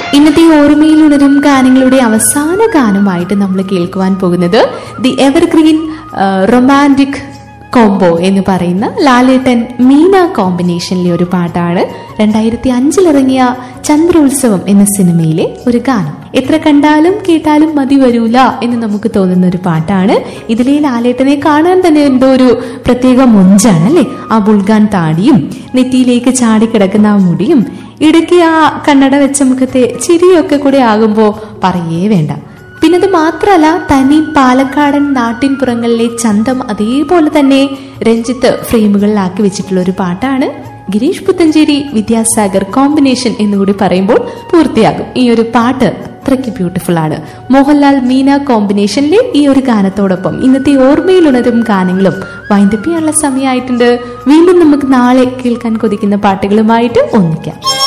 ഇന്നത്തെ ഓർമ്മയിൽ ഉണരും ഗാനങ്ങളുടെ അവസാന ഗാനമായിട്ട് നമ്മൾ കേൾക്കുവാൻ പോകുന്നത് ദി എവർഗ്രീൻ റൊമാൻറ്റിക് കോംബോ എന്ന് പറയുന്ന ലാലേട്ടൻ മീന കോമ്പിനേഷനിലെ ഒരു പാട്ടാണ് രണ്ടായിരത്തി അഞ്ചിലിറങ്ങിയ ചന്ദ്രോത്സവം എന്ന സിനിമയിലെ ഒരു ഗാനം എത്ര കണ്ടാലും കേട്ടാലും മതി വരൂല എന്ന് നമുക്ക് തോന്നുന്ന ഒരു പാട്ടാണ് ഇതിലെ ലാലേട്ടനെ കാണാൻ തന്നെ എന്തോ ഒരു പ്രത്യേക മൊഞ്ചാണ് അല്ലെ ആ ബുൾഗാൻ താടിയും നെറ്റിയിലേക്ക് ചാടിക്കിടക്കുന്ന ആ മുടിയും ഇടയ്ക്ക് ആ കണ്ണട വെച്ച മുഖത്തെ ചിരിയൊക്കെ കൂടെ ആകുമ്പോ പറയേ വേണ്ട പിന്നെ അത് മാത്രമല്ല തനി പാലക്കാടൻ നാട്ടിൻപുറങ്ങളിലെ ചന്തം അതേപോലെ തന്നെ രഞ്ജിത്ത് ഫ്രെയിമുകളിലാക്കി വെച്ചിട്ടുള്ള ഒരു പാട്ടാണ് ഗിരീഷ് പുത്തഞ്ചേരി വിദ്യാസാഗർ കോമ്പിനേഷൻ എന്നുകൂടി പറയുമ്പോൾ പൂർത്തിയാകും ഈ ഒരു പാട്ട് അത്രയ്ക്ക് ബ്യൂട്ടിഫുൾ ആണ് മോഹൻലാൽ മീന കോമ്പിനേഷനിലെ ഈ ഒരു ഗാനത്തോടൊപ്പം ഇന്നത്തെ ഓർമ്മയിൽ ഉണരും ഗാനങ്ങളും വൈൻഡപ്പ് ചെയ്യാനുള്ള സമയമായിട്ടുണ്ട് വീണ്ടും നമുക്ക് നാളെ കേൾക്കാൻ കൊതിക്കുന്ന പാട്ടുകളുമായിട്ട് ഒന്നിക്കാം